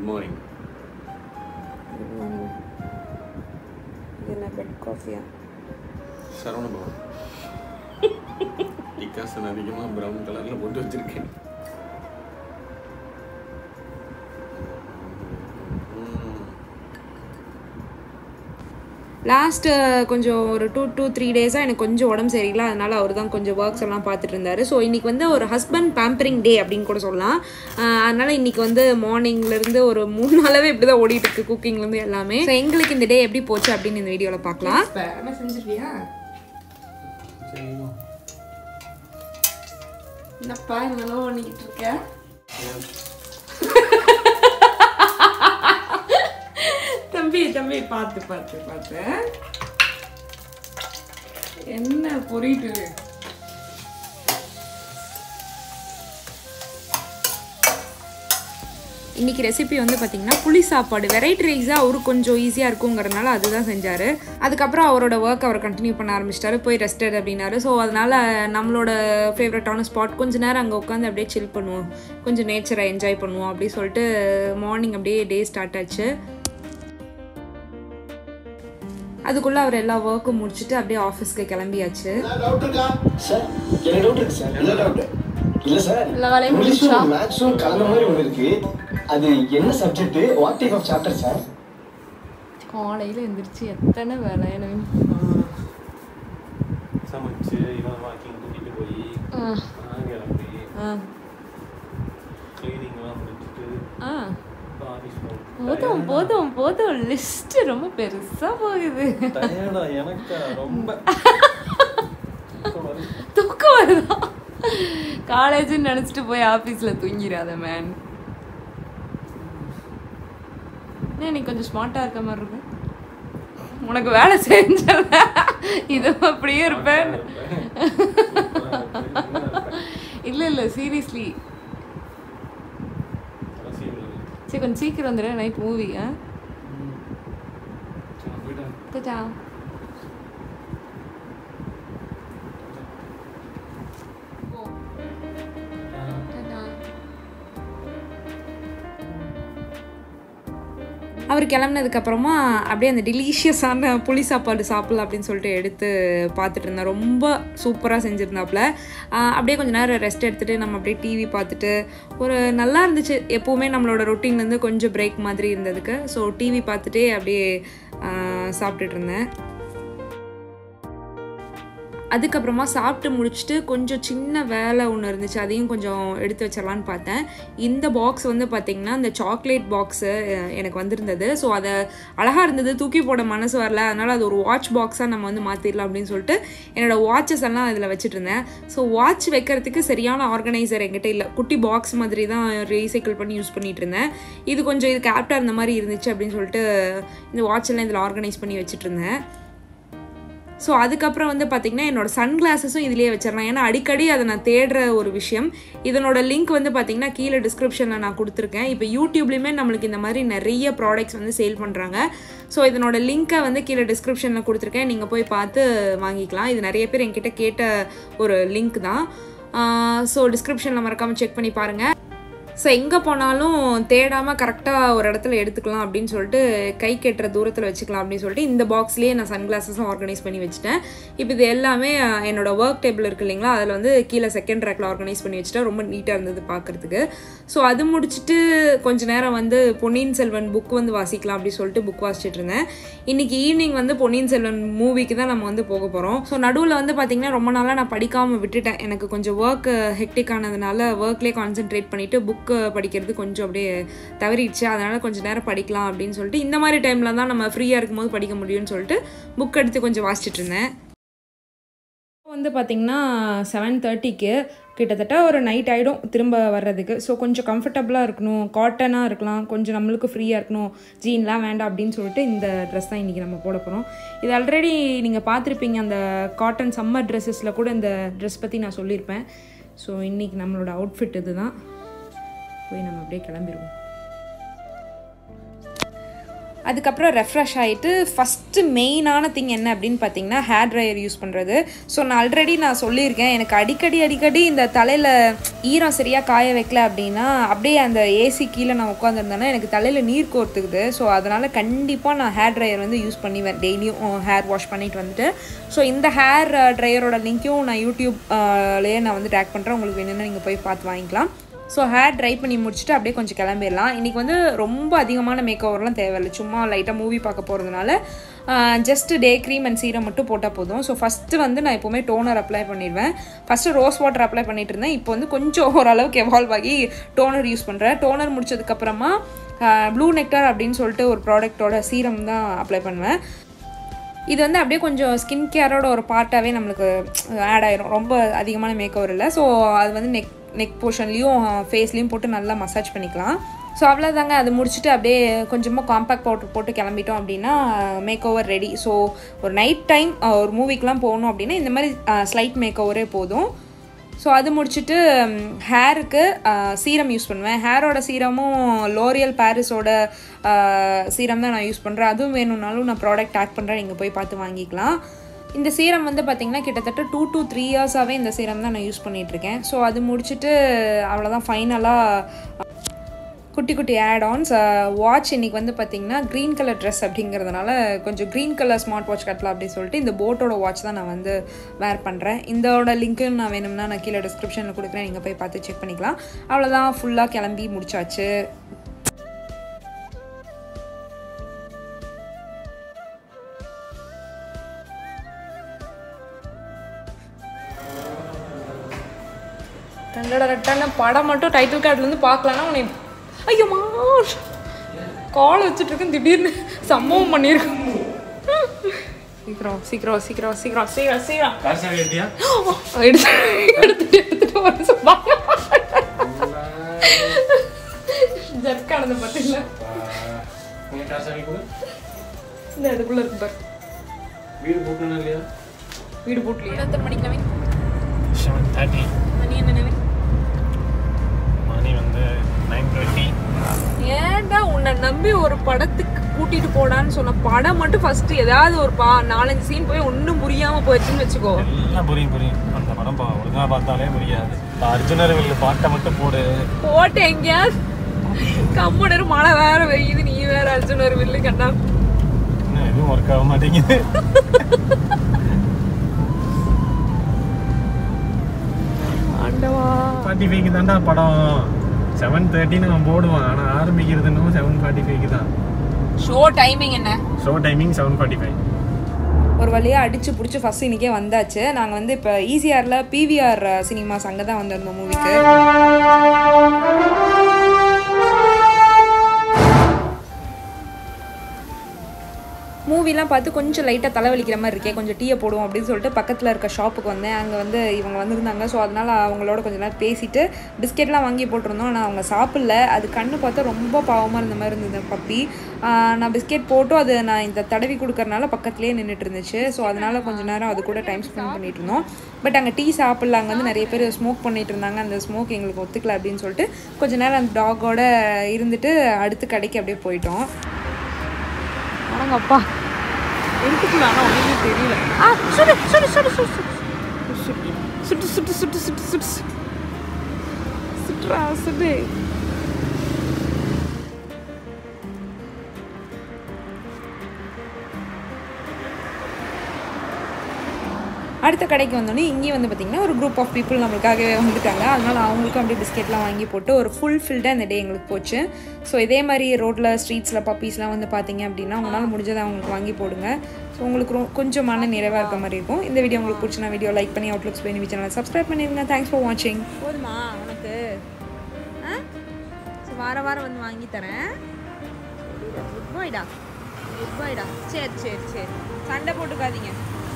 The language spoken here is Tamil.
மார்னிங் இது என்ன பெட் காஃபியா சரவண பவன் டிகாசன் அதிகமாக ப்ரௌன் கலரில் போட்டு வச்சிருக்கேன் ம். லாஸ்ட்டு கொஞ்சம் ஒரு டூ டூ த்ரீ டேஸாக எனக்கு கொஞ்சம் உடம்பு சரியில்லை அதனால அவர் தான் கொஞ்சம் ஒர்க்ஸ் எல்லாம் பார்த்துட்டு இருந்தாரு ஸோ இன்னைக்கு வந்து ஒரு ஹஸ்பண்ட் பேம்பரிங் டே அப்படின்னு கூட சொல்லலாம் ஆஹ் அதனால இன்னைக்கு வந்து மார்னிங்லேருந்து ஒரு மூணு நாளாவே இப்படி தான் ஓடிட்டு இருக்கு குக்கிங்லேருந்து எல்லாமே ஸோ எங்களுக்கு இந்த டே எப்படி போச்சு அப்படின்னு இந்த வீடியோவில் பார்க்கலாம் என்ன செஞ்சிருக்கியா சரிம்மா. என்னப்பா என்னெல்லாம் பண்ணிக்கிட்டு இருக்க தம்பி தம்பி பார்த்து பார்த்து பார்த்து என்ன புரியுது இன்னைக்கு ரெசிபி வந்து பார்த்தீங்கன்னா புளி சாப்பாடு வெரைட்டி ரைஸாக அவருக்கு கொஞ்சம் ஈஸியாக இருக்குங்கிறதுனால அதுதான் செஞ்சார் அதுக்கப்புறம் அவரோட ஒர்க் அவர் கண்டினியூ பண்ண ஆரம்பிச்சிட்டாரு போய் ரெஸ்டட் அப்படின்னாரு ஸோ அதனால் நம்மளோட ஃபேவரட்டான ஸ்பாட் கொஞ்ச நேரம் அங்கே உட்காந்து அப்படியே சில் பண்ணுவோம் கொஞ்சம் நேச்சரை என்ஜாய் பண்ணுவோம் அப்படி சொல்லிட்டு மார்னிங் அப்படியே டே ஸ்டார்ட் ஆச்சு அதுக்குள்ளே அவர் எல்லா ஒர்க்கும் முடிச்சுட்டு அப்படியே ஆஃபீஸ்க்கு கிளம்பியாச்சு டவுட் இருக்கா சார் எனக்கு டவுட் இருக்கு சார் என்ன டவுட் இல்ல சார் எல்லா வேலையும் இங்கிலீஷும் மேத்ஸும் கலந்த மாதிரி ஒன்று இருக்கு அது என்ன subject what type of chapter sir காலையில் எந்திரிச்சு எத்தனை வேலை எனக்கு சமைச்சு இவன் வாக்கிங் கூட்டிட்டு போய் நான் கிளம்பி கிளீனிங்லாம் முடிச்சுட்டு ஆ ஆஃபீஸ் போதும் போதும் போதும் லிஸ்ட் ரொம்ப பெருசா போகுது டயர்டா எனக்கா ரொம்ப தூக்கம் வருதா காலேஜ்னு நினச்சிட்டு போய் ஆஃபீஸில் தூங்கிடாத மேன் என்ன நீ கொஞ்சம் ஸ்மார்ட்டாக இருக்க மாதிரி இருக்கும் உனக்கு வேலை செஞ்சல இது அப்படியே இருப்பேன் இல்லை இல்லை சீரியஸ்லி சரி கொஞ்சம் சீக்கிரம் வந்துடு நைட் மூவி ஆ தா அவர் கிளம்புனதுக்கு அப்புறமா அப்படியே அந்த டெலிஷியஸான புளி சாப்பாடு சாப்பிடலாம் அப்படின்னு சொல்லிட்டு எடுத்து பார்த்துட்டு இருந்தேன் ரொம்ப சூப்பராக செஞ்சுருந்தாப்புல ஆஹ் அப்படியே கொஞ்ச நேரம் ரெஸ்ட் எடுத்துகிட்டு நம்ம அப்படியே டிவி பார்த்துட்டு ஒரு நல்லா இருந்துச்சு எப்போவுமே நம்மளோட ரொட்டீன்லேருந்து கொஞ்சம் பிரேக் மாதிரி இருந்ததுக்கு ஸோ டிவி பார்த்துட்டே அப்படியே ஆஹ் சாப்பிட்டுட்டு இருந்தேன் அதுக்கப்புறமா சாப்பிட்டு முடிச்சுட்டு கொஞ்சம் சின்ன வேலை ஒன்று இருந்துச்சு அதையும் கொஞ்சம் எடுத்து வச்சிடலான்னு பார்த்தேன் இந்த பாக்ஸ் வந்து பார்த்திங்கன்னா இந்த சாக்லேட் பாக்ஸு எனக்கு வந்திருந்தது ஸோ அதை அழகாக இருந்தது தூக்கி போட மனசு வரல அதனால் அது ஒரு வாட்ச் பாக்ஸாக நம்ம வந்து மாற்றிடலாம் அப்படின்னு சொல்லிட்டு என்னோடய வாட்சஸ் எல்லாம் அதில் வச்சுட்டு இருந்தேன் ஸோ வாட்ச் வைக்கிறதுக்கு சரியான ஆர்கனைசர் என்கிட்ட இல்லை குட்டி பாக்ஸ் மாதிரி தான் ரீசைக்கிள் பண்ணி யூஸ் பண்ணிட்டு இருந்தேன் இது கொஞ்சம் இதுக்கு ஆப்டாக இருந்த மாதிரி இருந்துச்சு அப்படின்னு சொல்லிட்டு இந்த வாட்ச் எல்லாம் இதில் ஆர்கனைஸ் பண்ணி வச்சுட்டு இருந்தேன் ஸோ அதுக்கப்புறம் வந்து பார்த்திங்கன்னா என்னோட சன் கிளாஸஸும் இதிலேயே வச்சிடலாம் ஏன்னா அடிக்கடி அதை நான் தேடுற ஒரு விஷயம் இதனோட லிங்க் வந்து பார்த்திங்கன்னா கீழே டிஸ்கிரிப்ஷனில் நான் கொடுத்துருக்கேன் இப்போ யூடியூப்லேயுமே நம்மளுக்கு இந்த மாதிரி நிறைய ப்ராடக்ட்ஸ் வந்து சேல் பண்ணுறாங்க ஸோ இதனோட லிங்க்கை வந்து கீழே டிஸ்கிரிப்ஷனில் கொடுத்துருக்கேன் நீங்கள் போய் பார்த்து வாங்கிக்கலாம் இது நிறைய பேர் என்கிட்ட கேட்ட ஒரு லிங்க் தான் ஸோ டிஸ்கிரிப்ஷனில் மறக்காமல் செக் பண்ணி பாருங்கள் ஸோ எங்கே போனாலும் தேடாமல் கரெக்டாக ஒரு இடத்துல எடுத்துக்கலாம் அப்படின்னு சொல்லிட்டு கை கெட்டுற தூரத்தில் வச்சுக்கலாம் அப்படின்னு சொல்லிட்டு இந்த பாக்ஸ்லேயே நான் சன் கிளாஸஸும் ஆர்கனைஸ் பண்ணி வச்சுட்டேன் இப்போ இது எல்லாமே அஹ், என்னோட ஒர்க் டேபிள் இருக்கு இல்லைங்களா அதில் வந்து கீழே செகண்ட் ரேக்கில் ஆர்கனைஸ் பண்ணி வச்சுட்டேன் ரொம்ப நீட்டாக இருந்தது பார்க்குறதுக்கு ஸோ அது முடிச்சுட்டு கொஞ்ச நேரம் வந்து பொன்னியின் செல்வன் புக் வந்து வாசிக்கலாம் அப்படின்னு சொல்லிட்டு புக் வாசிச்சுட்டு இருந்தேன் இன்னைக்கு ஈவினிங் வந்து பொன்னியின் செல்வன் மூவிக்கு தான் நம்ம வந்து போக போகிறோம் ஸோ நடுவில் வந்து பார்த்திங்கன்னா ரொம்ப நாளாக நான் படிக்காமல் விட்டுட்டேன் எனக்கு கொஞ்சம் ஒர்க் ஹெக்டிக் ஆனதுனால ஒர்க்லேயே கான்சென்ட்ரேட் பண்ணிவிட்டு புக்கு படிக்கிறது கொஞ்சம் அப்படியே தவறிடுச்சு அதனால் கொஞ்சம் நேரம் படிக்கலாம் அப்படின்னு சொல்லிட்டு இந்த மாதிரி டைமில் தான் நம்ம ஃப்ரீயாக இருக்கும்போது படிக்க முடியும்னு சொல்லிட்டு புக் எடுத்து கொஞ்சம் வாசிச்சுட்டு இருந்தேன் வந்து பார்த்திங்கன்னா செவன் தேர்ட்டிக்கு கிட்டத்தட்ட ஒரு நைட் ஆகிடும் திரும்ப வர்றதுக்கு ஸோ கொஞ்சம் கம்ஃபர்டபுளாக இருக்கணும் காட்டனாக இருக்கலாம் கொஞ்சம் நம்மளுக்கு ஃப்ரீயாக இருக்கணும் ஜீன்லாம் வேண்டாம் அப்படின்னு சொல்லிட்டு இந்த ட்ரெஸ் தான் இன்றைக்கி நம்ம போட போகிறோம் இது ஆல்ரெடி நீங்கள் பார்த்துருப்பீங்க அந்த காட்டன் சம்மர் ட்ரெஸ்ஸஸில் கூட இந்த ட்ரெஸ் பற்றி நான் சொல்லியிருப்பேன் ஸோ இன்றைக்கி நம்மளோட அவுட்ஃபிட் இது தான் போய் நம்ம அப்படியே கிளம்பிடுவோம் அதுக்கப்புறம் ரெஃப்ரெஷ் ஆகிட்டு ஃபஸ்ட்டு மெயினான திங் என்ன அப்படின்னு பார்த்தீங்கன்னா ஹேர் ட்ரையர் யூஸ் பண்ணுறது ஸோ நான் ஆல்ரெடி நான் சொல்லியிருக்கேன் எனக்கு அடிக்கடி அடிக்கடி இந்த தலையில் ஈரம் சரியாக காய வைக்கல அப்படின்னா அப்படியே அந்த ஏசி கீழே நான் உட்காந்துருந்தேன்னா எனக்கு தலையில் நீர் கோர்த்துக்குது ஸோ அதனால் கண்டிப்பாக நான் ஹேர் ட்ரையர் வந்து யூஸ் பண்ணிவேன் டெய்லியும் ஹேர் வாஷ் பண்ணிட்டு வந்துட்டு ஸோ இந்த ஹேர் ட்ரையரோட லிங்க்கையும் நான் யூடியூப்லேயே நான் வந்து டேக் பண்ணுறேன் உங்களுக்கு வேணும்னா நீங்கள் போய் பார்த்து வாங்கிக்கலாம் ஸோ ஹேர் ட்ரை பண்ணி முடிச்சுட்டு அப்படியே கொஞ்சம் கிளம்பிடலாம் இன்றைக்கி வந்து ரொம்ப அதிகமான மேக் ஓவர்லாம் தேவையில்லை சும்மா லைட்டாக மூவி பார்க்க போகிறதுனால just day cream and serum மட்டும் போட்டால் போதும் ஸோ ஃபஸ்ட்டு வந்து நான் எப்போவுமே டோனர் அப்ளை பண்ணிடுவேன் ஃபஸ்ட்டு ரோஸ் வாட்டர் அப்ளை பண்ணிட்டு இருந்தேன் இப்போ வந்து கொஞ்சம் ஓரளவுக்கு எவால்வ் ஆகி டோனர் யூஸ் பண்ணுறேன் டோனர் முடிச்சதுக்கப்புறமா ப்ளூ நெக்டார் அப்படின்னு சொல்லிட்டு ஒரு ப்ராடக்ட்டோட சீரம் தான் அப்ளை பண்ணுவேன் இது வந்து அப்படியே கொஞ்சம் ஸ்கின் கேரோட ஒரு பார்ட்டாகவே நம்மளுக்கு ஆட் ஆயிரும் ரொம்ப அதிகமான மேக் ஓவர் இல்லை ஸோ அது வந்து நெக் நெக் போர்ஷன்லேயும் ஃபேஸ்லேயும் போட்டு நல்லா மசாஜ் பண்ணிக்கலாம் ஸோ அவ்வளோதாங்க அது முடிச்சுட்டு அப்படியே கொஞ்சமாக காம்பேக்ட் பவுடர் போட்டு கிளம்பிட்டோம் அப்படின்னா மேக் ஓவர் ரெடி ஸோ ஒரு நைட் டைம் ஒரு மூவிக்கெலாம் போகணும் அப்படின்னா இந்த மாதிரி ஸ்லைட் மேக் ஓவரே போதும் ஸோ அது முடிச்சுட்டு ஹேருக்கு சீரம் யூஸ் பண்ணுவேன் ஹேரோட சீரமும் லோரியல் பாரிஸோட சீரம் தான் நான் யூஸ் பண்ணுறேன் அதுவும் வேணும்னாலும் நான் ப்ராடக்ட் ஆட் பண்ணுறேன் நீங்கள் போய் பார்த்து வாங்கிக்கலாம் இந்த சீரம் வந்து பார்த்திங்கன்னா கிட்டத்தட்ட டூ டு த்ரீ இயர்ஸாகவே இந்த சீரம் தான் நான் யூஸ் பண்ணிகிட்ருக்கேன் ஸோ அது முடிச்சுட்டு அவ்வளோதான் ஃபைனலாக குட்டி குட்டி ஆட் ஆன்ஸ் வாட்ச் இன்றைக்கி வந்து பார்த்திங்கன்னா க்ரீன் கலர் ட்ரெஸ் அப்படிங்கிறதுனால கொஞ்சம் க்ரீன் கலர் ஸ்மார்ட் வாட்ச் கட்டலாம் அப்படின்னு சொல்லிட்டு இந்த போட்டோட வாட்ச் தான் நான் வந்து வேர் பண்ணுறேன் இதோட லிங்க்கு நான் வேணும்னா நான் கீழே டிஸ்கிரிப்ஷனில் கொடுக்குறேன் நீங்கள் போய் பார்த்து செக் பண்ணிக்கலாம் அவ்வளோதான் ஃபுல்லாக கிளம்பி முடிச்சாச்சு ரெண்டோட ரெட்டான படம் மட்டும் டைட்டில் கார்டுலேருந்து பார்க்கலன்னா உன்னை ஐயோமா கால் வச்சுட்டு இருக்கேன் திடீர்னு சம்பவம் பண்ணியிருக்கேன் சீக்கிரம் சீக்கிரம் சீக்கிரம் சீக்கிரம் சீக்கிரம் சீக்கிரம் கார் சாவி எடுத்தியா எடுத்து எடுத்துட்டு எடுத்துட்டு வர சொன்னா ஜர்க்கானது பார்த்தீங்களா உங்க கார் சாவி கொடு இந்த இதுக்குள்ளே இருக்கு பாரு வீடு போட்டணும் இல்லையா வீடு போட்லையே எத்தனை மணிக்கு நவீன் செவன் தேர்ட்டி மணி என்ன நவீன் மணி வந்து நைன் டுவெண்ட்டி ஏன்டா உன்னை நம்பி ஒரு படத்துக்கு கூட்டிட்டு போடான்னு சொன்ன படம் மட்டும் ஃபர்ஸ்ட் ஏதாவது ஒரு பா நாலஞ்சு சீன் போய் ஒன்றும் புரியாம போயிடுச்சுன்னு வச்சுக்கோ எல்லாம் புரியும் புரியும் அந்த படம் பா ஒழுங்கா பார்த்தாலே புரியாது இந்த அர்ஜுனர் வெளியில் பாட்டை மட்டும் போடு போட்டு எங்கேயாவது கம்முனர் மழை வேற பெய்யுது நீ வேற அர்ஜுனர் வில்லு கண்டா இன்னும் எதுவும் ஒர்க் ஆக மாட்டேங்குது ஆண்டவா ஃபார்ட்டி ஃபைவ்க்கு தான்டா படம் செவன் தேர்ட்டின்னு அவன் போடுவான் ஆனால் ஆரம்பிக்கிறது இன்னும் செவன் ஃபார்ட்டி ஃபைவ்க்கு தான் ஷோ டைமிங் என்ன show timing seven forty five ஒரு வழியாக அடிச்சு பிடிச்சி ஃபர்ஸ்ட் இன்னைக்கே வந்தாச்சு நாங்கள் வந்து இப்போ ஈசிஆரில் பிவிஆர் சினிமாஸ் அங்கே தான் வந்திருந்தோம் மூவிக்கு மூவிலாம் பார்த்து கொஞ்சம் லைட்டாக தலைவலிக்கிற மாதிரி இருக்கே கொஞ்சம் டீயை போடுவோம் அப்படின்னு சொல்லிட்டு பக்கத்தில் இருக்க ஷாப்புக்கு வந்தேன் அங்கே வந்து இவங்க வந்திருந்தாங்க ஸோ அதனால் அவங்களோட கொஞ்ச நேரம் பேசிட்டு பிஸ்கெட்லாம் வாங்கி போட்டிருந்தோம் ஆனால் அவங்க சாப்பிடல அது கண்ணு பார்த்தா ரொம்ப பாவமாக இருந்த மாதிரி இருந்தது பப்பி நான் பிஸ்கெட் போட்டும் அது நான் இந்த தடவி கொடுக்கறனால பக்கத்துலேயே நின்றுட்டு இருந்துச்சு ஸோ அதனால் கொஞ்ச நேரம் அது கூட டைம் ஸ்பெண்ட் பண்ணிட்டு இருந்தோம் பட் அங்கே டீ சாப்பிடல அங்கே வந்து நிறைய பேர் ஸ்மோக் பண்ணிட்டு இருந்தாங்க அந்த ஸ்மோக் எங்களுக்கு ஒத்துக்கல அப்படின்னு சொல்லிட்டு கொஞ்ச நேரம் அந்த டாகோட இருந்துட்டு அடுத்து கடைக்கு அப்படியே போயிட்டோம் அடங்கப்பா எடுத்துக்கலாம் ஆனால் ஒன்றுமே தெரியல ஆ சுடு சுடு சுடு சுடு சுடு சுட்டு சுட்டு சுட்டு சுட்டு சுட்டு சுட்டுறா சுடு அடுத்த கடைக்கு வந்தோடனே இங்கேயும் வந்து பார்த்திங்கன்னா ஒரு குரூப் ஆஃப் பீப்புள் நம்மளுக்காகவே வந்துட்டாங்க அதனால் அவங்களுக்கும் அப்படியே பிஸ்கெட்லாம் வாங்கி போட்டு ஒரு ஃபுல் ஃபில்டாக இந்த டே எங்களுக்கு போச்சு ஸோ இதே மாதிரி ரோட்டில் ஸ்ட்ரீட்ஸில் பப்பீஸ்லாம் வந்து பார்த்தீங்க அப்படின்னா உங்களால் முடிஞ்சதை அவங்களுக்கு வாங்கி போடுங்க ஸோ உங்களுக்கு ரொ- கொஞ்சம் மன நிறைவாக இருக்க மாதிரி இருக்கும் இந்த வீடியோ உங்களுக்கு பிடிச்சினா வீடியோ லைக் பண்ணி அவுட்லுக்ஸ் பண்ணி சேனலை சப்ஸ்கிரைப் பண்ணிடுங்க தேங்க்ஸ் ஃபார் வாட்சிங் போதுமா உனக்கு ஆ ஸோ வார வாரம் வந்து வாங்கி தரேன் குட் பாய்டா குட் பாய்டா சரி சரி சரி சண்டை போட்டுக்காதீங்க